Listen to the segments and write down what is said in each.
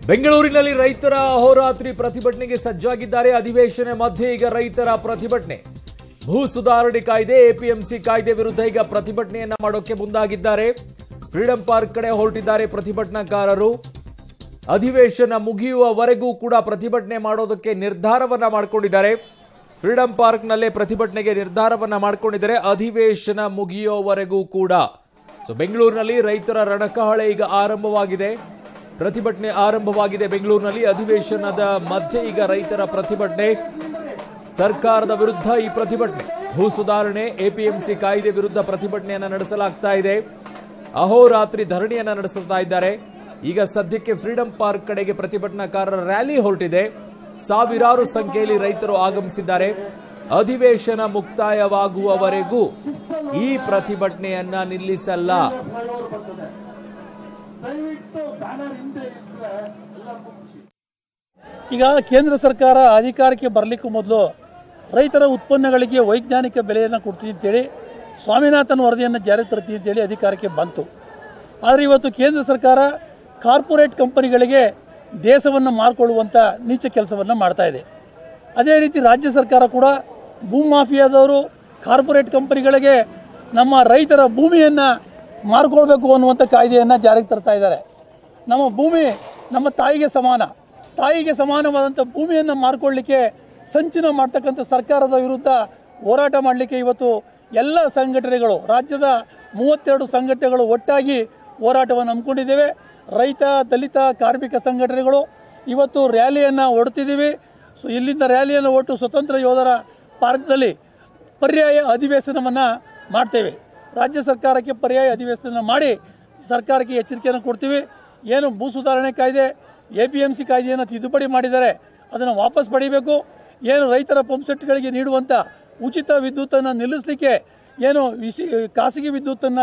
ಬೆಂಗಳೂರಿನಲ್ಲಿ ರೈತರ ಅಹೋರಾತ್ರಿ ಪ್ರತಿಭಟನೆಗೆ ಸಜ್ಜಾಗಿದ್ದಾರೆ ಅಧಿವೇಶನ ಮಧ್ಯೆ ಈಗ ರೈತರ ಪ್ರತಿಭಟನೆ ಭೂ ಸುಧಾರಣೆ ಕಾಯ್ದೆ ಎಪಿಎಂಸಿ ಕಾಯ್ದೆ ವಿರುದ್ಧ ಈಗ ಪ್ರತಿಭಟನೆಯನ್ನ ಮಾಡೋಕೆ ಮುಂದಾಗಿದ್ದಾರೆ ಫ್ರೀಡಂ ಪಾರ್ಕ್ ಕಡೆ ಹೊರಟಿದ್ದಾರೆ ಪ್ರತಿಭಟನಾಕಾರರು ಅಧಿವೇಶನ ಮುಗಿಯುವವರೆಗೂ ಕೂಡ ಪ್ರತಿಭಟನೆ ಮಾಡೋದಕ್ಕೆ ನಿರ್ಧಾರವನ್ನ ಮಾಡಿಕೊಂಡಿದ್ದಾರೆ ಫ್ರೀಡಂ ಪಾರ್ಕ್ನಲ್ಲೇ ಪ್ರತಿಭಟನೆಗೆ ನಿರ್ಧಾರವನ್ನ ಮಾಡಿಕೊಂಡಿದ್ದಾರೆ ಅಧಿವೇಶನ ಮುಗಿಯುವವರೆಗೂ ಕೂಡ ಸೊ ಬೆಂಗಳೂರಿನಲ್ಲಿ ರೈತರ ರಣಕಹಳೆ ಈಗ ಆರಂಭವಾಗಿದೆ ಪ್ರತಿಭಟನೆ ಆರಂಭವಾಗಿದೆ ಬೆಂಗಳೂರಿನಲ್ಲಿ ಅಧಿವೇಶನದ ಮಧ್ಯೆ ಈಗ ರೈತರ ಪ್ರತಿಭಟನೆ ಸರ್ಕಾರದ ವಿರುದ್ಧ ಈ ಪ್ರತಿಭಟನೆ ಭೂ ಸುಧಾರಣೆ ಎಪಿಎಂಸಿ ಕಾಯ್ದೆ ವಿರುದ್ಧ ಪ್ರತಿಭಟನೆಯನ್ನ ನಡೆಸಲಾಗ್ತಾ ಇದೆ ಅಹೋರಾತ್ರಿ ಧರಣಿಯನ್ನ ನಡೆಸ್ತಾ ಇದ್ದಾರೆ ಈಗ ಸದ್ಯಕ್ಕೆ ಫ್ರೀಡಂ ಪಾರ್ಕ್ ಕಡೆಗೆ ಪ್ರತಿಭಟನಾಕಾರರ ರ್ಯಾಲಿ ಹೊರಟಿದೆ ಸಾವಿರಾರು ಸಂಖ್ಯೆಯಲ್ಲಿ ರೈತರು ಆಗಮಿಸಿದ್ದಾರೆ ಅಧಿವೇಶನ ಮುಕ್ತಾಯವಾಗುವವರೆಗೂ ಈ ಪ್ರತಿಭಟನೆಯನ್ನ ನಿಲ್ಲಿಸಲ್ಲ ಈಗ ಕೇಂದ್ರ ಸರ್ಕಾರ ಅಧಿಕಾರಕ್ಕೆ ಬರಲಿಕ್ಕೂ ಮೊದಲು ರೈತರ ಉತ್ಪನ್ನಗಳಿಗೆ ವೈಜ್ಞಾನಿಕ ಬೆಲೆಯನ್ನು ಕೊಡ್ತೀನಿ ಅಂತೇಳಿ ಸ್ವಾಮಿನಾಥನ್ ವರದಿಯನ್ನು ಜಾರಿಗೆ ತರ್ತೀನಿ ಅಂತೇಳಿ ಅಧಿಕಾರಕ್ಕೆ ಬಂತು ಆದರೆ ಇವತ್ತು ಕೇಂದ್ರ ಸರ್ಕಾರ ಕಾರ್ಪೊರೇಟ್ ಕಂಪನಿಗಳಿಗೆ ದೇಶವನ್ನು ಮಾರ್ಕೊಳ್ಳುವಂಥ ನೀಚ ಕೆಲಸವನ್ನು ಮಾಡ್ತಾ ಇದೆ ಅದೇ ರೀತಿ ರಾಜ್ಯ ಸರ್ಕಾರ ಕೂಡ ಭೂಮಾಫಿಯಾದವರು ಕಾರ್ಪೊರೇಟ್ ಕಂಪನಿಗಳಿಗೆ ನಮ್ಮ ರೈತರ ಭೂಮಿಯನ್ನು ಮಾರ್ಕೊಳ್ಬೇಕು ಅನ್ನುವಂಥ ಕಾಯ್ದೆಯನ್ನು ಜಾರಿಗೆ ತರ್ತಾ ಇದ್ದಾರೆ ನಮ್ಮ ಭೂಮಿ ನಮ್ಮ ತಾಯಿಗೆ ಸಮಾನ ತಾಯಿಗೆ ಸಮಾನವಾದಂಥ ಭೂಮಿಯನ್ನು ಮಾರ್ಕೊಳ್ಳಿಕ್ಕೆ ಸಂಚನ ಮಾಡ್ತಕ್ಕಂಥ ಸರ್ಕಾರದ ವಿರುದ್ಧ ಹೋರಾಟ ಮಾಡಲಿಕ್ಕೆ ಇವತ್ತು ಎಲ್ಲ ಸಂಘಟನೆಗಳು ರಾಜ್ಯದ ಮೂವತ್ತೆರಡು ಸಂಘಟನೆಗಳು ಒಟ್ಟಾಗಿ ಹೋರಾಟವನ್ನು ಹಮ್ಮಿಕೊಂಡಿದ್ದೇವೆ ರೈತ ದಲಿತ ಕಾರ್ಮಿಕ ಸಂಘಟನೆಗಳು ಇವತ್ತು ರ್ಯಾಲಿಯನ್ನು ಹೊಡ್ತಿದ್ದೀವಿ ಸೊ ಇಲ್ಲಿಂದ ರ್ಯಾಲಿಯನ್ನು ಒಟ್ಟು ಸ್ವತಂತ್ರ ಯೋಧರ ಪಾರ್ಕ್ನಲ್ಲಿ ಪರ್ಯಾಯ ಅಧಿವೇಶನವನ್ನು ಮಾಡ್ತೇವೆ ರಾಜ್ಯ ಸರ್ಕಾರಕ್ಕೆ ಪರ್ಯಾಯ ಅಧಿವೇಶನ ಮಾಡಿ ಸರ್ಕಾರಕ್ಕೆ ಎಚ್ಚರಿಕೆಯನ್ನು ಕೊಡ್ತೀವಿ ಏನು ಭೂ ಸುಧಾರಣೆ ಕಾಯ್ದೆ ಎ ಪಿ ಎಮ್ ಸಿ ಕಾಯ್ದೆಯನ್ನು ತಿದ್ದುಪಡಿ ಮಾಡಿದ್ದಾರೆ ಅದನ್ನು ವಾಪಸ್ ಪಡಿಬೇಕು ಏನು ರೈತರ ಪಂಪ್ಸೆಟ್ಗಳಿಗೆ ನೀಡುವಂಥ ಉಚಿತ ವಿದ್ಯುತ್ತನ್ನು ನಿಲ್ಲಿಸಲಿಕ್ಕೆ ಏನು ವಿಸಿ ಖಾಸಗಿ ವಿದ್ಯುತ್ತನ್ನು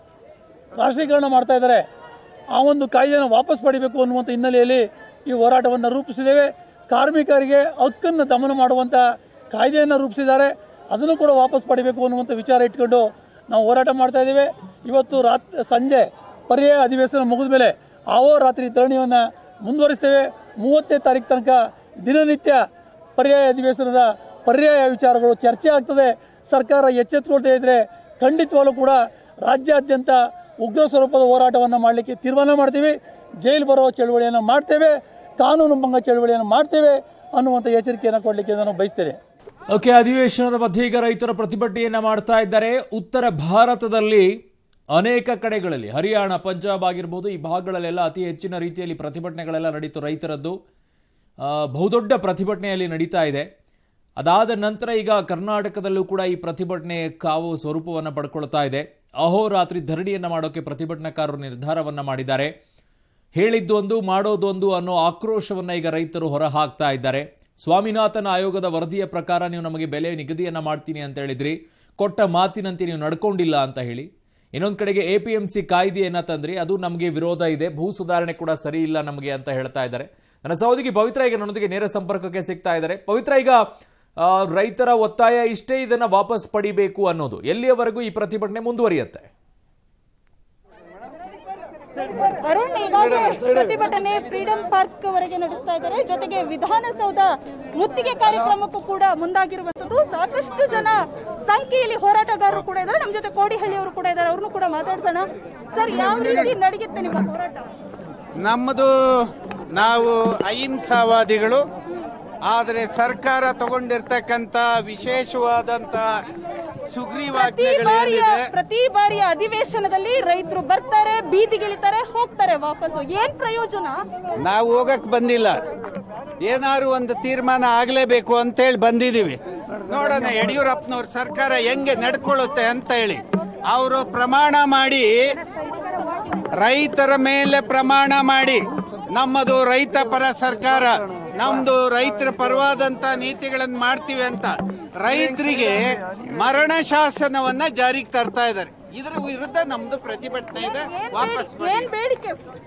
ರಾಷ್ಟ್ರೀಕರಣ ಮಾಡ್ತಾ ಇದ್ದಾರೆ ಆ ಒಂದು ಕಾಯ್ದೆಯನ್ನು ವಾಪಸ್ ಪಡಿಬೇಕು ಅನ್ನುವಂಥ ಹಿನ್ನೆಲೆಯಲ್ಲಿ ಈ ಹೋರಾಟವನ್ನು ರೂಪಿಸಿದ್ದೇವೆ ಕಾರ್ಮಿಕರಿಗೆ ಹಕ್ಕನ್ನು ದಮನ ಮಾಡುವಂಥ ಕಾಯ್ದೆಯನ್ನು ರೂಪಿಸಿದ್ದಾರೆ ಅದನ್ನು ಕೂಡ ವಾಪಸ್ ಪಡಿಬೇಕು ಅನ್ನುವಂಥ ವಿಚಾರ ಇಟ್ಕೊಂಡು ನಾವು ಹೋರಾಟ ಮಾಡ್ತಾ ಇದ್ದೇವೆ ಇವತ್ತು ರಾತ್ ಸಂಜೆ ಪರ್ಯಾಯ ಅಧಿವೇಶನ ಮುಗಿದ ಮೇಲೆ ಆವೋ ರಾತ್ರಿ ಧರಣಿಯನ್ನು ಮುಂದುವರಿಸ್ತೇವೆ ಮೂವತ್ತನೇ ತಾರೀಕು ತನಕ ದಿನನಿತ್ಯ ಪರ್ಯಾಯ ಅಧಿವೇಶನದ ಪರ್ಯಾಯ ವಿಚಾರಗಳು ಚರ್ಚೆ ಆಗ್ತದೆ ಸರ್ಕಾರ ಎಚ್ಚೆತ್ತುಕೊಳ್ತಾ ಇದ್ರೆ ಖಂಡಿತವಾಗ್ಲೂ ಕೂಡ ರಾಜ್ಯಾದ್ಯಂತ ಉಗ್ರ ಸ್ವರೂಪದ ಹೋರಾಟವನ್ನು ಮಾಡಲಿಕ್ಕೆ ತೀರ್ಮಾನ ಮಾಡ್ತೀವಿ ಜೈಲು ಬರೋ ಚಳವಳಿಯನ್ನು ಮಾಡ್ತೇವೆ ಕಾನೂನು ಭಂಗ ಚಳವಳಿಯನ್ನು ಮಾಡ್ತೇವೆ ಅನ್ನುವಂಥ ಎಚ್ಚರಿಕೆಯನ್ನು ಕೊಡಲಿಕ್ಕೆ ನಾನು ಬಯಸ್ತೇನೆ ಓಕೆ ಅಧಿವೇಶನದ ಮಧ್ಯೆ ಈಗ ರೈತರ ಪ್ರತಿಭಟನೆಯನ್ನ ಮಾಡ್ತಾ ಇದ್ದಾರೆ ಉತ್ತರ ಭಾರತದಲ್ಲಿ ಅನೇಕ ಕಡೆಗಳಲ್ಲಿ ಹರಿಯಾಣ ಪಂಜಾಬ್ ಆಗಿರ್ಬೋದು ಈ ಭಾಗಗಳಲ್ಲೆಲ್ಲ ಅತಿ ಹೆಚ್ಚಿನ ರೀತಿಯಲ್ಲಿ ಪ್ರತಿಭಟನೆಗಳೆಲ್ಲ ನಡೀತು ರೈತರದ್ದು ಆ, ಬಹುದೊಡ್ಡ ಪ್ರತಿಭಟನೆಯಲ್ಲಿ ನಡೀತಾ ಇದೆ ಅದಾದ ನಂತರ ಈಗ ಕರ್ನಾಟಕದಲ್ಲೂ ಕೂಡ ಈ ಪ್ರತಿಭಟನೆ ಕಾವು ಸ್ವರೂಪವನ್ನು ಪಡ್ಕೊಳ್ತಾ ಇದೆ ಅಹೋರಾತ್ರಿ ಧರಣಿಯನ್ನ ಮಾಡೋಕೆ ಪ್ರತಿಭಟನಾಕಾರರು ನಿರ್ಧಾರವನ್ನ ಮಾಡಿದ್ದಾರೆ ಹೇಳಿದ್ದೊಂದು ಮಾಡೋದೊಂದು ಅನ್ನೋ ಆಕ್ರೋಶವನ್ನ ಈಗ ರೈತರು ಹೊರ ಹಾಕ್ತಾ ಇದ್ದಾರೆ ಸ್ವಾಮಿನಾಥನ್ ಆಯೋಗದ ವರದಿಯ ಪ್ರಕಾರ ನೀವು ನಮಗೆ ಬೆಲೆ ನಿಗದಿಯನ್ನ ಮಾಡ್ತೀನಿ ಅಂತ ಹೇಳಿದ್ರಿ ಕೊಟ್ಟ ಮಾತಿನಂತೆ ನೀವು ನಡ್ಕೊಂಡಿಲ್ಲ ಅಂತ ಹೇಳಿ ಇನ್ನೊಂದು ಕಡೆಗೆ ಎ ಪಿ ಎಂ ಸಿ ಕಾಯ್ದೆಯನ್ನ ತಂದ್ರಿ ಅದು ನಮಗೆ ವಿರೋಧ ಇದೆ ಭೂ ಸುಧಾರಣೆ ಕೂಡ ಸರಿ ಇಲ್ಲ ನಮಗೆ ಅಂತ ಹೇಳ್ತಾ ಇದ್ದಾರೆ ನನ್ನ ಸಹೋದರಿ ಪವಿತ್ರ ಈಗ ನನ್ನೊಂದಿಗೆ ನೇರ ಸಂಪರ್ಕಕ್ಕೆ ಸಿಗ್ತಾ ಇದ್ದಾರೆ ಪವಿತ್ರ ಈಗ ಆ, ರೈತರ ಒತ್ತಾಯ ಇಷ್ಟೇ ಇದನ್ನ ವಾಪಸ್ ಪಡಿಬೇಕು ಅನ್ನೋದು ಎಲ್ಲಿಯವರೆಗೂ ಈ ಪ್ರತಿಭಟನೆ ಮುಂದುವರಿಯುತ್ತೆ ಅರುಣ್ ಈಗಾಗಲೇ ಪ್ರತಿಭಟನೆ ಫ್ರೀಡಂ ಪಾರ್ಕ್ ವರೆಗೆ ನಡೆಸ್ತಾ ಇದ್ದಾರೆ ಜೊತೆಗೆ ವಿಧಾನಸೌಧ ಮುತ್ತಿಗೆ ಕಾರ್ಯಕ್ರಮಕ್ಕೂ ಕೂಡ ಮುಂದಾಗಿರುವಂತದ್ದು ಸಾಕಷ್ಟು ಜನ ಸಂಖ್ಯೆಯಲ್ಲಿ ಹೋರಾಟಗಾರರು ಕೂಡ ಇದ್ದಾರೆ ನಮ್ಮ ಜೊತೆ ಕೋಡಿಹಳ್ಳಿಯವರು ಕೂಡ ಇದ್ದಾರೆ ಅವ್ರನ್ನು ಕೂಡ ಮಾತಾಡ್ಸೋಣ ಸರ್ ಯಾವ ರೀತಿ ನಡೆಯುತ್ತೆ ನಿಮ್ಮ ಹೋರಾಟ ನಮ್ಮದು ನಾವು ಅಹಿಂಸಾವಾದಿಗಳು ಆದರೆ ಸರ್ಕಾರ ತಗೊಂಡಿರ್ತಕ್ಕಂಥ ವಿಶೇಷವಾದಂಥ ಪ್ರತಿ ಸುಗ್ರೀವಾಜ್ಞೆಗಳು ಬಾರಿಯ ಏನಿದೆ ಪ್ರತಿ ಬಾರಿಯ ಅಧಿವೇಶನದಲ್ಲಿ ರೈತರು ಬರ್ತಾರೆ ಬೀದಿಗಿಳಿತಾರೆ ಹೋಗ್ತಾರೆ ವಾಪಸ್ಸು ಏನ್ ಪ್ರಯೋಜನ ನಾವು ಹೋಗಕ್ ಬಂದಿಲ್ಲ ಏನಾದ್ರು ಒಂದು ತೀರ್ಮಾನ ಆಗಲೇಬೇಕು ಅಂತೇಳಿ ಬಂದಿದ್ದೀವಿ ನೋಡೋಣ ಯಡಿಯೂರಪ್ಪನವ್ರ ಸರ್ಕಾರ ಹೆಂಗೆ ನಡ್ಕೊಳ್ಳುತ್ತೆ ಅಂತ ಹೇಳಿ ಅವರು ಪ್ರಮಾಣ ಮಾಡಿ ರೈತರ ಮೇಲೆ ಪ್ರಮಾಣ ಮಾಡಿ ನಮ್ಮದು ರೈತ ಪರ ಸರ್ಕಾರ ನಮ್ದು ರೈತರ ಪರವಾದಂತ ನೀತಿಗಳನ್ನು ಮಾಡ್ತೀವಿ ಅಂತ ರೈತರಿಗೆ ಮರಣ ಶಾಸನವನ್ನ ಜಾರಿಗೆ ತರ್ತಾ ಇದ್ದಾರೆ ಇದರ ವಿರುದ್ಧ ನಮ್ದು ಪ್ರತಿಭಟನೆ ಇದೆ ಏನ್ ವಾಪಸ್ ಬೇಡಿ- ಏನ್ ಬೇಡಿಕೆ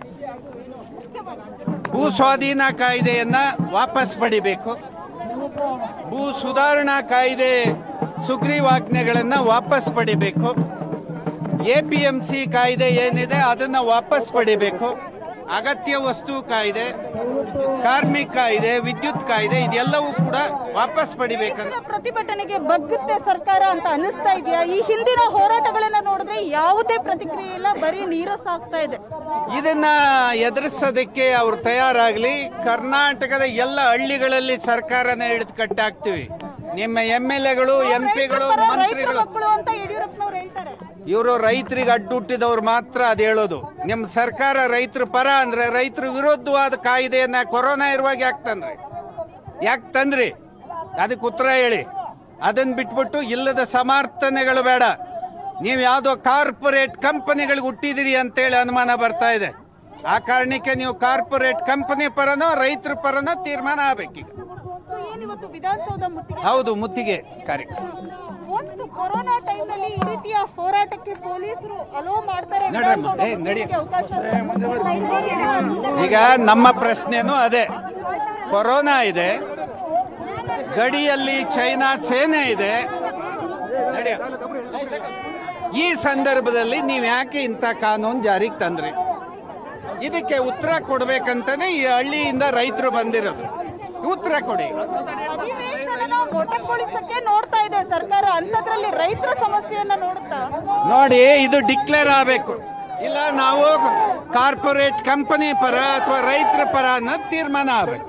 ಭೂ ಸ್ವಾಧೀನ ಕಾಯ್ದೆಯನ್ನ ವಾಪಸ್ ಪಡಿಬೇಕು ಭೂ ಸುಧಾರಣಾ ಕಾಯ್ದೆ ಸುಗ್ರೀವಾಜ್ಞೆಗಳನ್ನ ವಾಪಸ್ ಪಡಿಬೇಕು ಎ ಪಿ ಎಂ ಸಿ ಕಾಯ್ದೆ ಏನಿದೆ ಅದನ್ನ ವಾಪಸ್ ಪಡಿಬೇಕು ಅಗತ್ಯ ವಸ್ತು ಕಾಯ್ದೆ ಕಾರ್ಮಿಕ ಕಾಯ್ದೆ ವಿದ್ಯುತ್ ಕಾಯ್ದೆ ಇದೆಲ್ಲವೂ ಕೂಡ ವಾಪಸ್ ಪಡಿಬೇಕಂತ ರೈತರ ಪ್ರತಿಭಟನೆಗೆ ಬಗ್ಗುತ್ತೆ ಸರ್ಕಾರ ಅಂತ ಅನಿಸ್ತಾ ಇದೆಯಾ ಈ ಹಿಂದಿನ ಹೋರಾಟಗಳನ್ನ ನೋಡಿದ್ರೆ ಯಾವುದೇ ಪ್ರತಿಕ್ರಿಯೆ ಇಲ್ಲ ಬರೀ ನೀರಸ ಆಗ್ತಾ ಇದೆ ಇದನ್ನ ಎದುರಿಸೋದಕ್ಕೆ ಅವ್ರು ತಯಾರಾಗ್ಲಿ ಕರ್ನಾಟಕದ ಎಲ್ಲ ಹಳ್ಳಿಗಳಲ್ಲಿ ಸರ್ಕಾರನ ಹಿಡಿದು ಕಟ್ಟಾಕ್ತಿವಿ ನಿಮ್ಮ ಎಂ ಎಲ್ ಎಗಳು ಎಂ ಪಿಗಳು ರೈತರ ಮಂತ್ರಿಗಳು ಮಕ್ಕಳು ಅಂತ ಯಡಿಯೂರಪ್ಪನವ್ರು ಹೇಳ್ತಾರೆ ಇವರು ರೈತರಿಗೆ ಅಡ್ಡುಟ್ಟಿದವ್ರು ಮಾತ್ರ ಅದು ಹೇಳೋದು ನಿಮ್ಮ ಸರ್ಕಾರ ರೈತರ ಪರ ಅಂದ್ರೆ ರೈತರ ವಿರುದ್ಧವಾದ ಕಾಯ್ದೆಯನ್ನ ಕೊರೋನಾ ಇರುವಾಗ ಯಾಕೆ ತಂದ್ರಿ ಯಾಕೆ ತಂದ್ರಿ ಅದಕ್ಕೆ ಉತ್ತರ ಹೇಳಿ ಅದನ್ನ ಬಿಟ್ಬಿಟ್ಟು ಇಲ್ಲದ ಸಮರ್ಥನೆಗಳು ಬೇಡ ನೀವು ಯಾವುದೋ ಕಾರ್ಪೊರೇಟ್ ಕಂಪನಿಗಳಿಗೆ ಹುಟ್ಟಿದಿರಿ ಅಂತೇಳಿ ಅನುಮಾನ ಬರ್ತಾ ಇದೆ ಆ ಕಾರಣಕ್ಕೆ ನೀವು ಕಾರ್ಪೊರೇಟ್ ಕಂಪನಿ ಪರನೋ ರೈತರ ಪರನೋ ತೀರ್ಮಾನ ಆಗ್ಬೇಕೀಗ ಸೊ ಏನಿವತ್ತು ವಿಧಾನಸೌಧ ಮುತ್ತಿಗೆ ಹೌದು ಮುತ್ತಿಗೆ ಕಾರ್ಯಕ್ರಮ ಒಂದು ಕೊರೋನಾ ಟೈಮ್ ನಲ್ಲಿ ಈ ರೀತಿಯ ಹೋರಾಟಕ್ಕೆ ಪೊಲೀಸರು ಅಲೋ ಮಾಡ್ತಾರೆ ನಡ್ರಮ್ಮ, ವಿಧಾನಸೌಧ ಏ, ನಡಿ. ಮುತ್ತಿಗೆಗೆ ಅವಕಾಶ ಈಗ ನಮ್ಮ ಪ್ರಶ್ನೆನೂ ಅದೇ ಕೊರೋನಾ ಇದೆ ಗಡಿಯಲ್ಲಿ ಚೈನಾ ಸೇನೆ ಇದೆ ನಡೆಯ. ಈ ಸಂದರ್ಭದಲ್ಲಿ ನೀವು ಯಾಕೆ ಇಂಥ ಕಾನೂನು ಜಾರಿಗೆ ತಂದ್ರಿ ಇದಕ್ಕೆ ಉತ್ತರ ಕೊಡ್ಬೇಕಂತಾನೆ ಈ ಹಳ್ಳಿಯಿಂದ ರೈತರು ಬಂದಿರೋದು ಉತ್ತರ ಕೊಡಿ ಅಧಿವೇಶನ ಮೊಟಕುಗೊಳಿಸಕ್ಕೆ ನೋಡ್ತಾ ಇದೆ ಸರ್ಕಾರ ಅಂತದ್ರಲ್ಲಿ ರೈತರ ಸಮಸ್ಯೆಯನ್ನ ನೋಡುತ್ತಾ ನೋಡಿ ಇದು ಡಿಕ್ಲೇರ್ ಆಗಬೇಕು ಇಲ್ಲ ನಾವು ಕಾರ್ಪೊರೇಟ್ ಕಂಪನಿ ಪರ ಅಥವಾ ರೈತರ ಪರ ಅನ್ನೋದು ತೀರ್ಮಾನ ಆಗಬೇಕು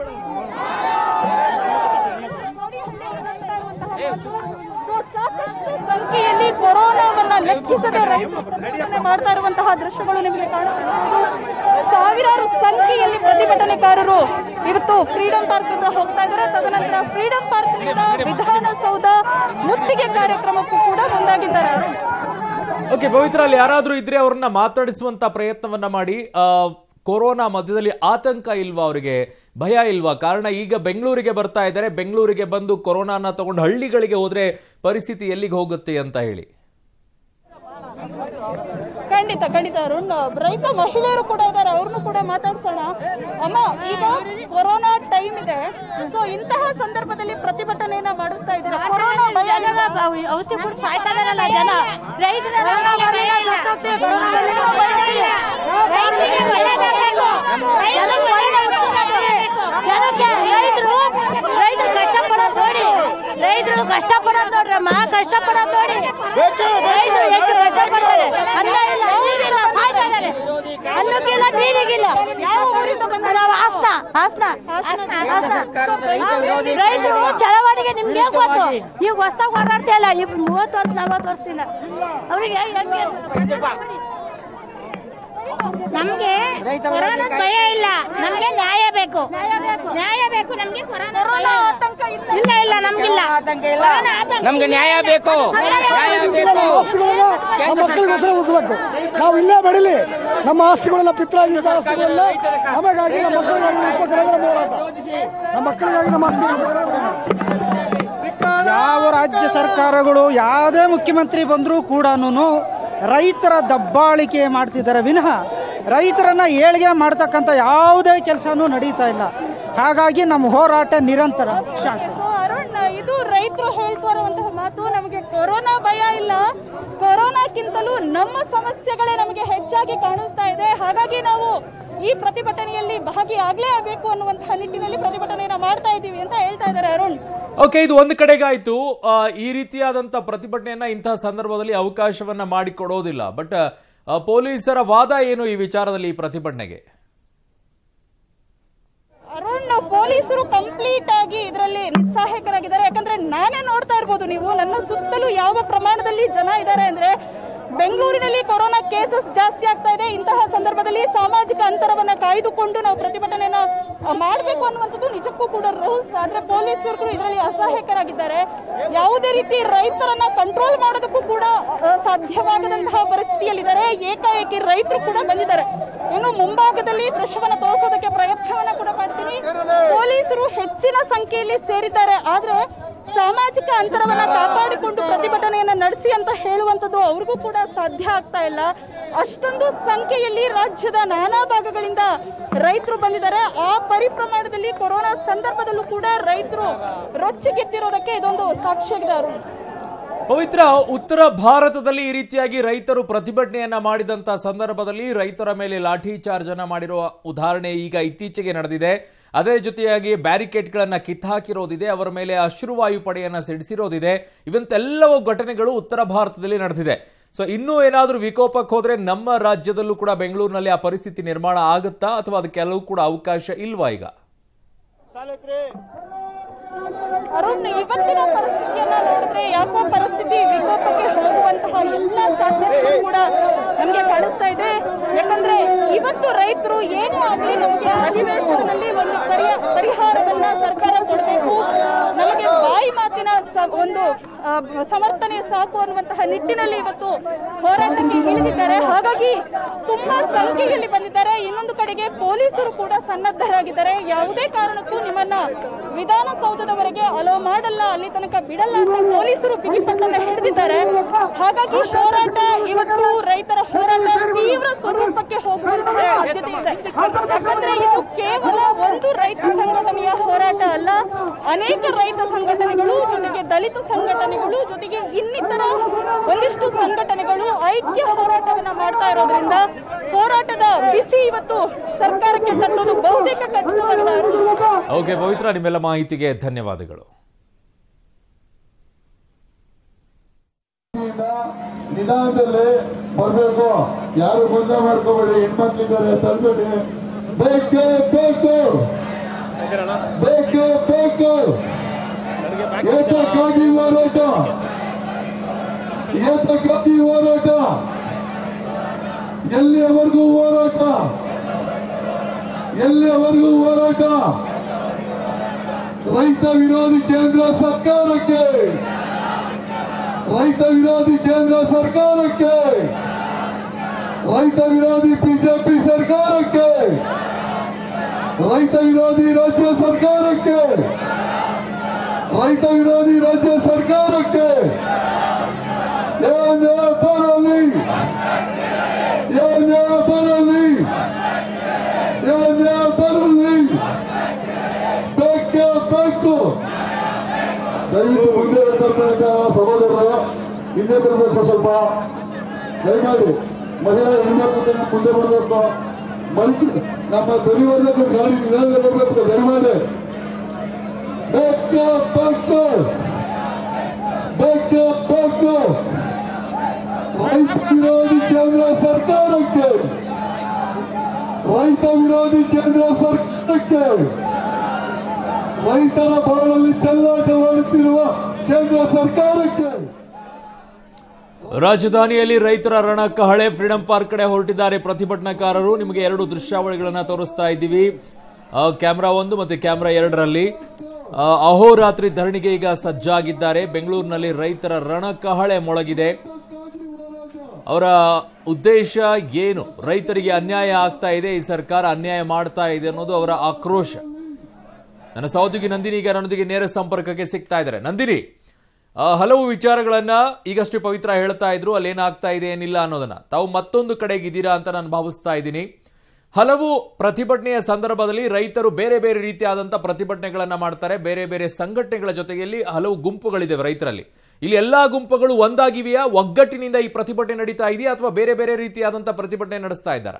ಸೊ, ಸಾಕಷ್ಟು ಸಂಖ್ಯೆಯಲ್ಲಿ ಕೊರೋನಾವನ್ನ ಲೆಕ್ಕಿಸದೆ ರೈತರು ಪ್ರತಿಭಟನೆ ಮಾಡ್ತಾ ಇರುವಂತಹ ದೃಶ್ಯಗಳು ನಿಮಗೆ ಕಾಣುತ್ತಿರುವುದು ಸಾವಿರಾರು ಸಂಖ್ಯೆಯಲ್ಲಿ ಪ್ರತಿಭಟನೆಕಾರರು ಇವತ್ತು ಫ್ರೀಡಂ ಪಾರ್ಕ್ ಹತ್ರ ಹೋಗ್ತಾ ಇದ್ದಾರೆ ತದನಂತರ ಫ್ರೀಡಂ ಪಾರ್ಕ್ ನಿಂದ ವಿಧಾನಸೌಧ ಮುತ್ತಿಗೆ ಕಾರ್ಯಕ್ರಮಕ್ಕೂ ಕೂಡ ಮುಂದಾಗಿದ್ದಾರೆ ಅರುಣ್. ಓಕೆ ಪವಿತ್ರ ಅಲ್ಲಿ ಯಾರಾದ್ರೂ ಇದ್ರೆ ಅವ್ರನ್ನ ಮಾತಾಡಿಸುವಂತ ಪ್ರಯತ್ನವನ್ನ ಮಾಡಿ ಆ, ಕೊರೋನಾ ಮಧ್ಯದಲ್ಲಿ ಆತಂಕ ಇಲ್ವಾ ಅವರಿಗೆ ಭಯ ಇಲ್ವಾ ಕಾರಣ ಈಗ ಬೆಂಗಳೂರಿಗೆ ಬರ್ತಾ ಇದ್ದಾರೆ ಬೆಂಗಳೂರಿಗೆ ಬಂದು ಕೊರೋನಾನ ತಗೊಂಡು ಹಳ್ಳಿಗಳಿಗೆ ಹೋದ್ರೆ ಪರಿಸ್ಥಿತಿ ಎಲ್ಲಿಗೆ ಹೋಗುತ್ತೆ ಅಂತ ಹೇಳಿ ಖಂಡಿತ ಖಂಡಿತ ಅರುಣ್ ರೈತ ಮಹಿಳೆಯರು ಕೂಡ ಇದ್ದಾರೆ ಅವ್ರನ್ನು ಕೂಡ ಮಾತಾಡ್ಸೋಣ ಅಮ್ಮ ಈಗ ಕೊರೋನಾ ಟೈಮ್ ಇದೆ ಸೊ ಇಂತಹ ಸಂದರ್ಭದಲ್ಲಿ ಪ್ರತಿಭಟನೆಯನ್ನ ಮಾಡಿಸ್ತಾ ಇದ್ದಾರೆ ಕೊರೋನಾ ಭಯ ಇಲ್ವಾ? ಔಷಧಿ ಕುಡಿದು ಸಾಯ್ತಾ ಇದಾರಲ್ಲ ಜನ ರೈತರೆಲ್ಲ ರೈತರಿಗೆ ಒಳ್ಳೇದಾಗ್ಬೇಕು. ರೈತರಿಗೆ ಒಳ್ಳೇದಾಗ್ಬೇಕು. ಜನಕ್ಕೆ ರೈತರು ರೈತರು ಕಷ್ಟಪಡೋದು ನೋಡಿ ರೈತರು ಕಷ್ಟಪಡೋದು ನೋಡ್ರಮ್ಮ ಕಷ್ಟಪಡೋದು ನೋಡಿ ರೈತರು ಎಷ್ಟು ಕಷ್ಟಪಡ್ತಾರೆ ಅನ್ನ ಇಲ್ಲ ನೀರಿಲ್ಲ ಸಾಯ್ತಾ ಇದ್ದಾರೆ ಅನ್ನಕ್ಕಿಲ್ಲ ನೀರಿಗಿಲ್ಲ ಯಾವ ಊರಿಂದ ಬಂದ ನಾವು ಹಾಸನ ಹಾಸನ ಹಾಸನ ರೈತರು ಚಳವಳಿಗೆ ನಿಮ್ಗೆ ಹೇಗ್ ಗೊತ್ತು ಈಗ ಹೊಸ್ದಾಗ್ ಓಡಾಡ್ತಾ ಇಲ್ಲ ಈಗ ಮೂವತ್ತು ವರ್ಷ ನಲ್ವತ್ತು ವರ್ಷದಿಂದ ಅವ್ರಿಗೆ ನಮ್ಗೆ ಕೊರೋನಾ ಭಯ ಇಲ್ಲ ನಮ್ಗೆ ನ್ಯಾಯ ಬೇಕು ನ್ಯಾಯ ಬೇಕು ನಮ್ಗೆ ಕೊರೋನಾ ಭಯ ಇಲ್ಲ. ಇಲ್ಲ ಇಲ್ಲ ನಮ್ಗಿಲ್ಲ ಕೊರೋನಾ ಆತಂಕ ನಮ್ಗೆ ನ್ಯಾಯ ಬೇಕು ನ್ಯಾಯ ಬೇಕು ಆಸ್ತಿಗಳನ್ನ ನಮ್ಮ ಮಕ್ಕಳಿಗೋಸ್ಕರ ಉಳಿಸ್ಬೇಕು ನಾವು ಇಲ್ಲೇ ಬೆಳಿಲಿ ನಮ್ಮ ಆಸ್ತಿಗಳನ್ನ ಪಿತ್ರಾಜಿತ ಆಸ್ತಿಗಳನ್ನ ನಮಗಾಗಿ ನಮ್ಮ ಮಕ್ಕಳಿಗಾಗಿ ಉಳಿಸ್ಬೇಕಾದ್ರೆ ನಮ್ಮ ಹೋರಾಟ ನಮ್ಮ ಮಕ್ಕಳಿಗಾಗಿ ನಮ್ಮ ಆಸ್ತಿ ಯಾವ ರಾಜ್ಯ ಸರ್ಕಾರಗಳು ಯಾವುದೇ ಮುಖ್ಯಮಂತ್ರಿ ಬಂದರೂ ಕೂಡ ರೈತರ ದಬ್ಬಾಳಿಕೆ ಮಾಡ್ತಿದ್ದಾರೆ ವಿನಃ ರೈತರನ್ನ ಏಳಿಗೆ ಮಾಡ್ತಕ್ಕಂಥ ಯಾವುದೇ ಕೆಲಸನೂ ನಡೀತಾ ಇಲ್ಲ ಹಾಗಾಗಿ ನಮ್ಮ ಹೋರಾಟ ನಿರಂತರ ಶಾಶ್ವತ ಸೊ ಅರುಣ್ ಇದು ರೈತರು ಹೇಳ್ತಾ ಇರುವಂತಹ ಮಾತು ನಮಗೆ ಕೊರೋನಾ ಭಯ ಇಲ್ಲ ಕೊರೋನಾಕ್ಕಿಂತಲೂ ನಮ್ಮ ಸಮಸ್ಯೆಗಳೇ ನಮಗೆ ಹೆಚ್ಚಾಗಿ ಕಾಣಿಸ್ತಾ ಇದೆ ಹಾಗಾಗಿ ನಾವು ಈ ಪ್ರತಿಭಟನೆಯಲ್ಲಿ ಭಾಗಿಯಾಗಲೇ ಆಗಬೇಕು ಅನ್ನುವಂತಹ ನಿಟ್ಟಿನಲ್ಲಿ ಪ್ರತಿಭಟನೆಯನ್ನ ಮಾಡ್ತಾ ಇದ್ದೀವಿ ಅಂತ ಹೇಳ್ತಾ ಇದ್ದಾರೆ ಅರುಣ್ ಓಕೆ ಇದು ಒಂದು ಕಡೆಗಾಯ್ತು ಆ, ಈ ರೀತಿಯಾದಂತ ಪ್ರತಿಭಟನೆಯನ್ನ ಇಂತಹ ಸಂದರ್ಭದಲ್ಲಿ ಅವಕಾಶವನ್ನ ಮಾಡಿಕೊಡೋದಿಲ್ಲ ಬಟ್ ಪೊಲೀಸರ ವಾದ ಏನು ಈ ವಿಚಾರದಲ್ಲಿ ಈ ಪ್ರತಿಭಟನೆಗೆ ಅರುಣ್ ಪೊಲೀಸರು ಕಂಪ್ಲೀಟ್ ಆಗಿ ಇದರಲ್ಲಿ ನಿಸ್ಸಹಾಯಕರಾಗಿದ್ದಾರೆ ಯಾಕಂದ್ರೆ ನಾನೇ ನೋಡ್ತಾ ಇರ್ಬೋದು ನೀವು ನನ್ನ ಸುತ್ತಲೂ ಯಾವ ಪ್ರಮಾಣದಲ್ಲಿ ಜನ ಇದ್ದಾರೆ ಅಂದ್ರೆ ಬೆಂಗಳೂರಿನಲ್ಲಿ ಕೊರೋನಾ ಕೇಸಸ್ ಜಾಸ್ತಿ ಆಗ್ತಾ ಇದೆ ಇಂತಹ ಸಂದರ್ಭದಲ್ಲಿ ಸಾಮಾಜಿಕ ಅಂತರವನ್ನ ಕಾಯ್ದುಕೊಂಡು ನಾವು ಪ್ರತಿಭಟನೆಯನ್ನ ಆ, ಮಾಡ್ಬೇಕು ಅನ್ನುವಂಥದ್ದು ನಿಜಕ್ಕೂ ಕೂಡ ರೂಲ್ಸ್ ಆದ್ರೆ ಪೊಲೀಸರು ಇದರಲ್ಲಿ ಅಸಹಾಯಕರಾಗಿದ್ದಾರೆ ಯಾವುದೇ ರೀತಿ ರೈತರನ್ನ ಕಂಟ್ರೋಲ್ ಮಾಡೋದಕ್ಕೂ ಕೂಡ ಆ, ಸಾಧ್ಯವಾಗದಂತಹ ಪರಿಸ್ಥಿತಿಯಲ್ಲಿದ್ದಾರೆ ಏಕಾಏಕಿ ರೈತರು ಕೂಡ ಬಂದಿದ್ದಾರೆ ಇನ್ನು ಮುಂಭಾಗದಲ್ಲಿ ದೃಶ್ಯವನ್ನ ತೋರಿಸೋದಕ್ಕೆ ಪ್ರಯತ್ನವನ್ನ ಕೂಡ ಮಾಡ್ತೀನಿ ಪೊಲೀಸರು ಹೆಚ್ಚಿನ ಸಂಖ್ಯೆಯಲ್ಲಿ ಸೇರಿದ್ದಾರೆ ಆದ್ರೆ ಸಾಮಾಜಿಕ ಅಂತರವನ್ನ ಕಾಪಾಡಿಕೊಂಡು ಪ್ರತಿಭಟನೆಯನ್ನ ನಡೆಸಿ ಅಂತ ಹೇಳುವಂತದ್ದು ಅವ್ರಿಗೂ ಕೂಡ ಸಾಧ್ಯ ಆಗ್ತಾ ಇಲ್ಲ ಅಷ್ಟೊಂದು ಸಂಖ್ಯೆಯಲ್ಲಿ ರಾಜ್ಯದ ನಾನಾ ಭಾಗಗಳಿಂದ ರೈತರು ಬಂದಿದ್ದಾರೆ ಆ ಪರಿಪ್ರಮಾಣದಲ್ಲಿ ಕೊರೋನಾ ಸಂದರ್ಭದಲ್ಲೂ ಕೂಡ ರೈತರು ರೊಚ್ಚಿಗೆದ್ದಿರೋದಕ್ಕೆ ಇದೊಂದು ಸಾಕ್ಷಿಯಾಗಿದೆ ಅರುಣ್ ಪವಿತ್ರ ಉತ್ತರ ಭಾರತದಲ್ಲಿ ಈ ರೀತಿಯಾಗಿ ರೈತರು ಪ್ರತಿಭಟನೆಯನ್ನ ಮಾಡಿದಂತ ಸಂದರ್ಭದಲ್ಲಿ ರೈತರ ಮೇಲೆ ಲಾಠಿ ಚಾರ್ಜ್ ಅನ್ನ ಮಾಡಿರುವ ಉದಾಹರಣೆ ಈಗ ಇತ್ತೀಚೆಗೆ ನಡೆದಿದೆ ಅದೇ ಜೊತೆಯಾಗಿ ಬ್ಯಾರಿಕೇಡ್ಗಳನ್ನ ಕಿತ್ತಾಕಿರೋದಿದೆ ಅವರ ಮೇಲೆ ಅಶ್ರುವಾಯು ಪಡೆಯನ್ನ ಸಿಡಿಸಿರೋದಿದೆ ಇವಂತೆಲ್ಲವೂ ಘಟನೆಗಳು ಉತ್ತರ ಭಾರತದಲ್ಲಿ ನಡೆದಿದೆ ಸೊ ಇನ್ನೂ ಏನಾದರೂ ವಿಕೋಪಕ್ಕೆ ಹೋದ್ರೆ ನಮ್ಮ ರಾಜ್ಯದಲ್ಲೂ ಕೂಡ ಬೆಂಗಳೂರಿನಲ್ಲಿ ಆ ಪರಿಸ್ಥಿತಿ ನಿರ್ಮಾಣ ಆಗುತ್ತಾ ಅಥವಾ ಅದಕ್ಕೆಲ್ಲವೂ ಕೂಡ ಅವಕಾಶ ಇಲ್ವಾ ಈಗ ಅರುಣ್ ಇವತ್ತಿನ ಪರಿಸ್ಥಿತಿಯನ್ನ ನೋಡಿದ್ರೆ ಯಾಕೋ ಪರಿಸ್ಥಿತಿ ವಿಕೋಪಕ್ಕೆ ಹೋಗುವಂತಹ ಎಲ್ಲ ಸಾಧ್ಯತೆಗಳು ಕೂಡ ನಮ್ಗೆ ಕಾಣಿಸ್ತಾ ಇದೆ ಯಾಕಂದ್ರೆ ಇವತ್ತು ರೈತರು ಏನೇ ಆಗ್ಲಿ ನಮಗೆ ಅಧಿವೇಶನದಲ್ಲಿ ಒಂದು ಪರಿಯ- ಪರಿಹಾರವನ್ನ ಸರ್ಕಾರ ಕೊಡಬೇಕು ನಮಗೆ ಬಾಯಿ ಮಾತಿನ ಸ- ಒಂದು ಆ, ಸಮರ್ಥನೆ ಸಾಕು ಅನ್ನುವಂತಹ ನಿಟ್ಟಿನಲ್ಲಿ ಇವತ್ತು ಹೋರಾಟಕ್ಕೆ ಇಳಿದಿದ್ದಾರೆ ಹಾಗಾಗಿ ತುಂಬಾ ಸಂಖ್ಯೆಯಲ್ಲಿ ಬಂದಿದ್ದಾರೆ ಇನ್ನೊಂದು ಕಡೆಗೆ ಪೊಲೀಸರು ಕೂಡ ಸನ್ನದ್ಧರಾಗಿದ್ದಾರೆ ಯಾವುದೇ ಕಾರಣಕ್ಕೂ ನಿಮ್ಮನ್ನ ವಿಧಾನಸೌಧದವರೆಗೆ ಅಲೋ ಮಾಡಲ್ಲ ಅಲ್ಲಿ ತನಕ ಬಿಡಲ್ಲ ಅಂತ ಪೊಲೀಸರು ಬಿಗಿಪಟ್ಟನ್ನ ಹಿಡಿದಿದ್ದಾರೆ ಹಾಗಾಗಿ ಹೋರಾಟ ಇವತ್ತು ರೈತರ ಹೋರಾಟ ತೀವ್ರ ಸ್ವರೂಪಕ್ಕೆ ಹೋಗುವಂತಹ ಸಾಧ್ಯತೆ ಇದೆ ಯಾಕಂದ್ರೆ ಇದು ಕೇವಲ ಒಂದು ರೈತ ಸಂಘಟನೆಯ ಹೋರಾಟ ಅಲ್ಲ ಅನೇಕ ರೈತ ಸಂಘಟನೆಗಳು ಜೊತೆಗೆ ದಲಿತ ಸಂಘಟನೆಗಳು ಜೊತೆಗೆ ಇನ್ನಿತರ ಒಂದಿಷ್ಟು ಸಂಘಟನೆಗಳು ಐಕ್ಯ ಹೋರಾಟವನ್ನ ಮಾಡ್ತಾ ಇರೋದ್ರಿಂದ ಹೋರಾಟದ ಬಿಸಿ ಇವತ್ತು ಸರ್ಕಾರಕ್ಕೆ ತಟ್ಟೋದು ಬಹುತೇಕ ಖಚಿತವಾಗಿದೆ ಓಕೆ ಪವಿತ್ರ ನಿಮ್ಮೆಲ್ಲ ಮಾಹಿತಿಗೆ ಧನ್ಯವಾದಗಳು ನಿಧಾನದಲ್ಲಿ ಬರಬೇಕು ಯಾರು ಗೊಂದಲ ಮಾಡ್ಕೋಬೇಡಿ ಹೆಣ್ಮಕ್ಳಿದ್ದಾರೆ ತರಬೇಡಿ ಬೇಕು ಬೇಕು ಬೇಕು ಬೇಕು ಏತಕ್ಕಾಗಿ ಹೋರಾಟ ಏತಕ್ಕಾಗಿ ಹೋರಾಟ ಎಲ್ಲಿಯವರೆಗೂ ಹೋರಾಟ ಎಲ್ಲಿಯವರೆಗೂ ಹೋರಾಟ ರೈತ ವಿರೋಧಿ ಕೇಂದ್ರ ಸರ್ಕಾರಕ್ಕೆ ರೈತ ವಿರೋಧಿ ಕೇಂದ್ರ ಸರ್ಕಾರಕ್ಕೆ ರೈತ ವಿರೋಧಿ ಬಿಜೆಪಿ ಸರ್ಕಾರಕ್ಕೆ ರೈತ ವಿರೋಧಿ ರಾಜ್ಯ ಸರ್ಕಾರಕ್ಕೆ ರೈತ ವಿರೋಧಿ ರಾಜ್ಯ ಸರ್ಕಾರಕ್ಕೆ ಏನೇ ಬರಲಿ ಏನೇ ಬರಲಿ ಏನೇ ಬರಲಿ ಬೇಕೇ ಬೇಕು ದಯವಿಟ್ಟು ಮುಂದೆ ಬರ್ತಕ್ಕಂಥ ಸಹೋದರರು ಹಿಂದೆ ಬರಬೇಕು ಸ್ವಲ್ಪ ದಯಮಾಡಿ ಮಹಿಳಾ ಹೆಣ್ಮಕ್ಳು ಮುಂದೆ ಬರಬೇಕು ಮಲ್ಕಿ ನಮ್ಮ ಧ್ವನಿವರ್ಧಕ ಗಾಡಿ ನಿಧಾನ ಬರಬೇಕು ದಯಮಾಡಿ ಬೇಕು ಬೇಕು ಬೇಕು ಬೇಕು ರೈತ ವಿರೋಧಿ ಕೇಂದ್ರ ಸರ್ಕಾರಕ್ಕೆ ರೈತ ವಿರೋಧಿ ಕೇಂದ್ರ ಸರ್ಕಾರಕ್ಕೆ ರೈತರ ಬಾಳಲ್ಲಿ ಚೆಲ್ಲಾಟವಾಡುತ್ತಿರುವ ಕೇಂದ್ರ ಸರ್ಕಾರಕ್ಕೆ ರಾಜಧಾನಿಯಲ್ಲಿ ರೈತರ ರಣಕಹಳೆ ಫ್ರೀಡಂ ಪಾರ್ಕ್ ಕಡೆ ಹೊರಟಿದ್ದಾರೆ ಪ್ರತಿಭಟನಾಕಾರರು ನಿಮಗೆ ಎರಡು ದೃಶ್ಯಾವಳಿಗಳನ್ನ ತೋರಿಸ್ತಾ ಇದ್ದೀವಿ ಆ, ಕ್ಯಾಮ್ರಾ ಒಂದು ಮತ್ತೆ ಕ್ಯಾಮ್ರಾ ಎರಡರಲ್ಲಿ ಆ, ಅಹೋರಾತ್ರಿ ಧರಣಿಗೆ ಈಗ ಸಜ್ಜಾಗಿದ್ದಾರೆ ಬೆಂಗಳೂರಿನಲ್ಲಿ ರೈತರ ರಣಕಹಳೆ ಮೊಳಗಿದೆ ಅವರ ಉದ್ದೇಶ ಏನು ರೈತರಿಗೆ ಅನ್ಯಾಯ ಆಗ್ತಾ ಇದೆ ಈ ಸರ್ಕಾರ ಅನ್ಯಾಯ ಮಾಡ್ತಾ ಇದೆ ಅನ್ನೋದು ಅವರ ಆಕ್ರೋಶ ನನ್ನ ಸಹೋದ್ಯೋಗಿ ನಂದಿನಿ ಈಗ ನನ್ನೊಂದಿಗೆ ನೇರ ಸಂಪರ್ಕಕ್ಕೆ ಸಿಗ್ತಾ ಇದ್ದಾರೆ ನಂದಿನಿ ಆ, ಹಲವು ವಿಚಾರಗಳನ್ನ ಈಗಷ್ಟೇ ಪವಿತ್ರ ಹೇಳ್ತಾ ಇದ್ರು ಅಲ್ಲಿ ಏನಾಗ್ತಾ ಇದೆ ಏನಿಲ್ಲ ಅನ್ನೋದನ್ನ ತಾವು ಮತ್ತೊಂದು ಕಡೆಗಿದ್ದೀರಾ ಅಂತ ನಾನು ಭಾವಿಸ್ತಾ ಇದ್ದೀನಿ ಹಲವು ಪ್ರತಿಭಟನೆಯ ಸಂದರ್ಭದಲ್ಲಿ ರೈತರು ಬೇರೆ ಬೇರೆ ರೀತಿಯಾದಂಥ ಪ್ರತಿಭಟನೆಗಳನ್ನ ಮಾಡ್ತಾರೆ ಬೇರೆ ಬೇರೆ ಸಂಘಟನೆಗಳ ಜೊತೆಯಲ್ಲಿ ಹಲವು ಗುಂಪುಗಳಿದೆ ರೈತರಲ್ಲಿ ಇಲ್ಲಿ ಎಲ್ಲಾ ಗುಂಪುಗಳು ಒಂದಾಗಿವೆಯಾ ಒಗ್ಗಟ್ಟಿನಿಂದ ಈ ಪ್ರತಿಭಟನೆ ನಡೀತಾ ಇದೆಯಾ ಅಥವಾ ಬೇರೆ ಬೇರೆ ರೀತಿಯಾದಂಥ ಪ್ರತಿಭಟನೆ ನಡೆಸ್ತಾ ಇದ್ದಾರಾ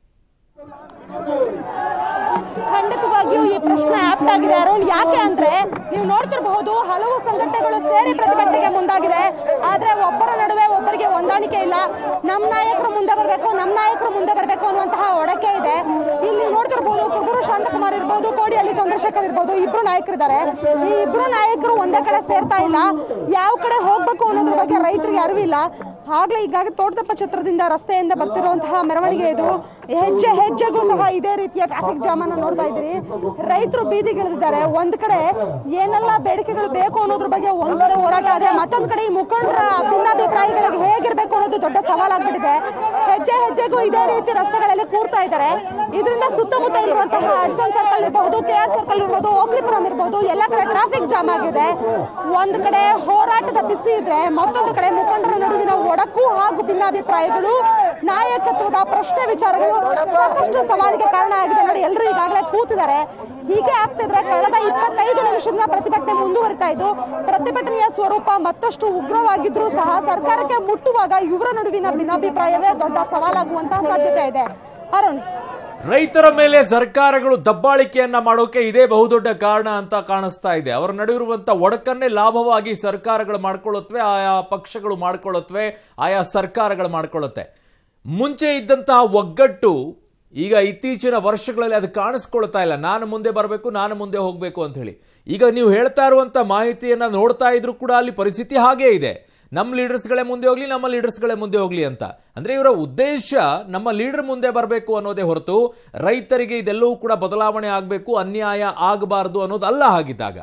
ಖಂಡಿತವಾಗಿಯೂ ಈ ಪ್ರಶ್ನೆ ಆಪ್ಟ್ ಆಗಿದೆ ಅರುಣ್ ಯಾಕೆ ಅಂದ್ರೆ ನೀವು ನೋಡ್ತಿರಬಹುದು ಹಲವು ಸಂಘಟನೆಗಳು ಸೇರಿ ಪ್ರತಿಭಟನೆಗೆ ಮುಂದಾಗಿದೆ ಆದ್ರೆ ಒಬ್ಬರ ನಡುವೆ ಒಬ್ಬರಿಗೆ ಹೊಂದಾಣಿಕೆ ಇಲ್ಲ ನಮ್ಮ ನಾಯಕರು ಮುಂದೆ ಬರಬೇಕು ನಮ್ಮ ನಾಯಕರು ಮುಂದೆ ಬರಬೇಕು ಅನ್ನುವಂತಹ ಒಡಕೆ ಇದೆ ಇಲ್ಲಿ ನೋಡ್ತಿರ್ಬೋದು ಕುರುಬೂರು ಶಾಂತಕುಮಾರ್ ಇರ್ಬೋದು ಕೋಡಿಹಳ್ಳಿ ಚಂದ್ರಶೇಖರ್ ಇರ್ಬೋದು ಇಬ್ರು ನಾಯಕರಿದ್ದಾರೆ ಈ ಇಬ್ರು ನಾಯಕರು ಒಂದೇ ಕಡೆ ಸೇರ್ತಾ ಇಲ್ಲ ಯಾವ ಕಡೆ ಹೋಗ್ಬೇಕು ಅನ್ನೋದ್ರ ಬಗ್ಗೆ ರೈತರಿಗೆ ಅರಿವಿಲ್ಲ ಆಗ್ಲೇ ಈಗಾಗ ತೋಟದಪ್ಪ ಛತ್ರದಿಂದ ರಸ್ತೆಯಿಂದ ಬರ್ತಿರುವಂತಹ ಮೆರವಣಿಗೆ ಇದು ಹೆಜ್ಜೆ ಹೆಜ್ಜೆಗೂ ಸಹ ಇದೇ ರೀತಿಯ ಟ್ರಾಫಿಕ್ ಜಾಮ್ ಅನ್ನ ನೋಡ್ತಾ ಇದ್ದೀರಿ ರೈತರು ಬೀದಿಗಿಳಿದಿದ್ದಾರೆ ಒಂದ್ ಕಡೆ ಏನೆಲ್ಲ ಬೇಡಿಕೆಗಳು ಬೇಕು ಅನ್ನೋದ್ರ ಬಗ್ಗೆ ಒಂದ್ ಕಡೆ ಹೋರಾಟ ಆದ್ರೆ ಮತ್ತೊಂದ್ ಕಡೆ ಈ ಮುಖಂಡರ ಭಿನ್ನಾಭಿಪ್ರಾಯಗಳಿಗೆ ಹೇಗಿರ್ಬೇಕು ಅನ್ನೋದು ದೊಡ್ಡ ಸವಾಲಾಗ್ಬಿಟ್ಟಿದೆ ಹೆಜ್ಜೆ ಹೆಜ್ಜೆಗೂ ಇದೇ ರೀತಿ ರಸ್ತೆಗಳಲ್ಲಿ ಕೂರ್ತಾ ಇದ್ದಾರೆ ಇದರಿಂದ ಸುತ್ತಮುತ್ತ ಇರುವಂತಹ ಅಡ್ಸನ್ ಸರ್ಕಲ್ ಇರಬಹುದು ಕೆ ಆರ್ ಸರ್ಕಲ್ ಇರ್ಬೋದು ಓಕ್ಲಿಪುರಂ ಇರ್ಬೋದು ಎಲ್ಲ ಕಡೆ ಟ್ರಾಫಿಕ್ ಜಾಮ್ ಆಗಿದೆ ಒಂದ್ ಕಡೆ ಹೋರಾಟದ ಬಿಸಿ ಇದ್ರೆ ಮತ್ತೊಂದು ಕಡೆ ಮುಖಂಡರ ನಡುವಿನ ಒಡಕು ಹಾಗೂ ಭಿನ್ನಾಭಿಪ್ರಾಯಗಳು ನಾಯಕತ್ವದ ಪ್ರಶ್ನೆ ವಿಚಾರಗಳು ಸಾಕಷ್ಟು ಸವಾಲಿಗೆ ಕಾರಣ ಆಗಿದೆ ನೋಡಿ ಎಲ್ಲರೂ ಈಗಾಗಲೇ ಕೂತಿದ್ದಾರೆ ಹೀಗೆ ಆಗ್ತಿದ್ರೆ ಕಳೆದ ಇಪ್ಪತ್ತೈದು ನಿಮಿಷದಿಂದ ಪ್ರತಿಭಟನೆ ಮುಂದುವರಿತಾ ಇದ್ದು ಪ್ರತಿಭಟನೆಯ ಸ್ವರೂಪ ಮತ್ತಷ್ಟು ಉಗ್ರವಾಗಿದ್ರೂ ಸಹ ಸರ್ಕಾರಕ್ಕೆ ಮುಟ್ಟುವಾಗ ಇವರ ನಡುವಿನ ಭಿನ್ನಾಭಿಪ್ರಾಯವೇ ದೊಡ್ಡ ಸವಾಲಾಗುವಂತಹ ಸಾಧ್ಯತೆ ಇದೆ ಅರುಣ್ ರೈತರ ಮೇಲೆ ಸರ್ಕಾರಗಳು ದಬ್ಬಾಳಿಕೆಯನ್ನ ಮಾಡೋಕೆ ಇದೇ ಬಹುದೊಡ್ಡ ಕಾರಣ ಅಂತ ಕಾಣಿಸ್ತಾ ಇದೆ ಅವರ ನಡುವಿರುವಂತ ಒಡಕನ್ನೇ ಲಾಭವಾಗಿ ಸರ್ಕಾರಗಳು ಮಾಡ್ಕೊಳ್ಳುತ್ತವೆ ಆಯಾ ಪಕ್ಷಗಳು ಮಾಡ್ಕೊಳ್ಳುತ್ತವೆ ಆಯಾ ಸರ್ಕಾರಗಳು ಮಾಡ್ಕೊಳ್ಳುತ್ತೆ ಮುಂಚೆ ಇದ್ದಂತಹ ಒಗ್ಗಟ್ಟು ಈಗ ಇತ್ತೀಚಿನ ವರ್ಷಗಳಲ್ಲಿ ಅದು ಕಾಣಿಸ್ಕೊಳ್ತಾ ಇಲ್ಲ ನಾನು ಮುಂದೆ ಬರಬೇಕು ನಾನು ಮುಂದೆ ಹೋಗಬೇಕು ಅಂತ ಹೇಳಿ ಈಗ ನೀವು ಹೇಳ್ತಾ ಇರುವಂತ ಮಾಹಿತಿಯನ್ನ ನೋಡ್ತಾ ಇದ್ರು ಕೂಡ ಅಲ್ಲಿ ಪರಿಸ್ಥಿತಿ ಹಾಗೇ ಇದೆ ನಮ್ಮ ಲೀಡರ್ಸ್ಗಳೇ ಮುಂದೆ ಹೋಗ್ಲಿ ನಮ್ಮ ಲೀಡರ್ಸ್ಗಳೇ ಮುಂದೆ ಹೋಗ್ಲಿ ಅಂತ ಅಂದ್ರೆ ಇವರ ಉದ್ದೇಶ ನಮ್ಮ ಲೀಡರ್ ಮುಂದೆ ಬರಬೇಕು ಅನ್ನೋದೇ ಹೊರತು ರೈತರಿಗೆ ಇದೆಲ್ಲವೂ ಕೂಡ ಬದಲಾವಣೆ ಆಗಬೇಕು ಅನ್ಯಾಯ ಆಗಬಾರದು ಅನ್ನೋದು ಅಲ್ಲ ಹಾಗಿದ್ದಾಗ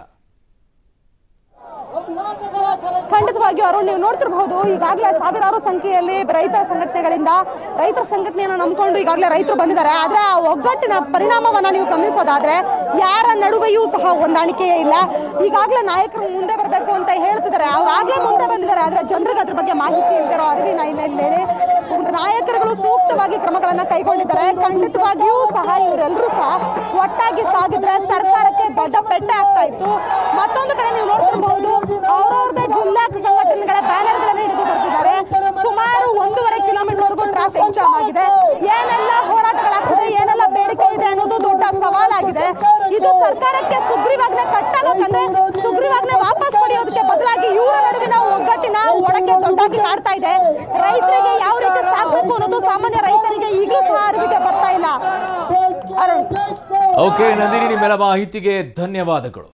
ಖಂಡಿತವಾಗಿಯೂ ಅರುಣ್ ನೀವು ನೋಡ್ತಿರಬಹುದು ಈಗಾಗಲೇ ಸಾವಿರಾರು ಸಂಖ್ಯೆಯಲ್ಲಿ ರೈತರ ಸಂಘಟನೆಗಳಿಂದ ರೈತರ ಸಂಘಟನೆಯನ್ನು ನಂಬಿಕೊಂಡು ಈಗಾಗಲೇ ರೈತರು ಬಂದಿದ್ದಾರೆ ಆದ್ರೆ ಆ ಒಗ್ಗಟ್ಟಿನ ಪರಿಣಾಮವನ್ನ ನೀವು ಗಮನಿಸೋದಾದ್ರೆ ಯಾರ ನಡುವೆಯೂ ಸಹ ಹೊಂದಾಣಿಕೆಯೇ ಇಲ್ಲ ಈಗಾಗಲೇ ನಾಯಕರು ಮುಂದೆ ಬರಬೇಕು ಅಂತ ಹೇಳ್ತಿದ್ದಾರೆ ಅವ್ರಾಗ್ಲೇ ಮುಂದೆ ಬಂದಿದ್ದಾರೆ ಆದ್ರೆ ಜನರಿಗೆ ಅದ್ರ ಬಗ್ಗೆ ಮಾಹಿತಿ ಇಲ್ದಿರೋ ಅರಿವಿನ ಹಿನ್ನೆಲೆಯಲ್ಲಿ ನಾಯಕರುಗಳು ಸೂಕ್ತವಾಗಿ ಕ್ರಮಗಳನ್ನ ಕೈಗೊಂಡಿದ್ದಾರೆ ಖಂಡಿತವಾಗಿಯೂ ಸಹ ಇವರೆಲ್ಲರೂ ಸಹ ಒಟ್ಟಾಗಿ ಸಾಗಿದ್ರೆ ಸರ್ಕಾರಕ್ಕೆ ದೊಡ್ಡ ಪೆಟ್ಟೆ ಆಗ್ತಾ ಇತ್ತು ಮತ್ತೊಂದು ಕಡೆ ನೀವು ನೋಡ್ತಿರಬಹುದು ಅವ್ರವ್ರದೇ ಜಿಲ್ಲಾ ಸಂಘಟನೆಗಳ ಬ್ಯಾನರ್ಗಳನ್ನು ಹಿಡಿದು ಬರ್ತಿದ್ದಾರೆ ಸುಮಾರು ಒಂದೂವರೆ ಕಿಲೋಮೀಟರ್ ವರೆಗೂ ಟ್ರಾಫಿಕ್ ಜಾಮ್ ಆಗಿದೆ ಏನೆಲ್ಲ ಹೋರಾಟಗಳಾಗ್ತದೆ ಏನೆಲ್ಲ ಬೇಡಿಕೆ ಇದೆ ಅನ್ನೋದು ದೊಡ್ಡ ಸವಾಲಾಗಿದೆ ಇದು ಸರ್ಕಾರಕ್ಕೆ ಸುಗ್ರೀವಾಜ್ಞೆ ಕಟ್ಟಾಗಬೇಕಂದ್ರೆ ಸುಗ್ರೀವಾಜ್ಞೆ ವಾಪಸ್ ಪಡೆಯೋದಕ್ಕೆ ಬದಲಾಗಿ ಇವರ ನಡುವಿನ ಒಗ್ಗಟ್ಟಿನ ಒಡಕೆ ದೊಡ್ಡಾಗಿ ಕಾಡ್ತಾ ಇದೆ ರೈತರಿಗೆ ಯಾವ ರೀತಿ ಸಾಕ್ಬೇಕು ಅನ್ನೋದು ಸಾಮಾನ್ಯ ರೈತರಿಗೆ ಈಗಲೂ ಸಹ ಅರಿವಿಗೆ ಬರ್ತಾ ಇಲ್ಲ ಅರುಣ್ ಓಕೆ ನಂದಿನಿ ನಿಮ್ಮೆಲ್ಲ ಮಾಹಿತಿಗೆ ಧನ್ಯವಾದಗಳು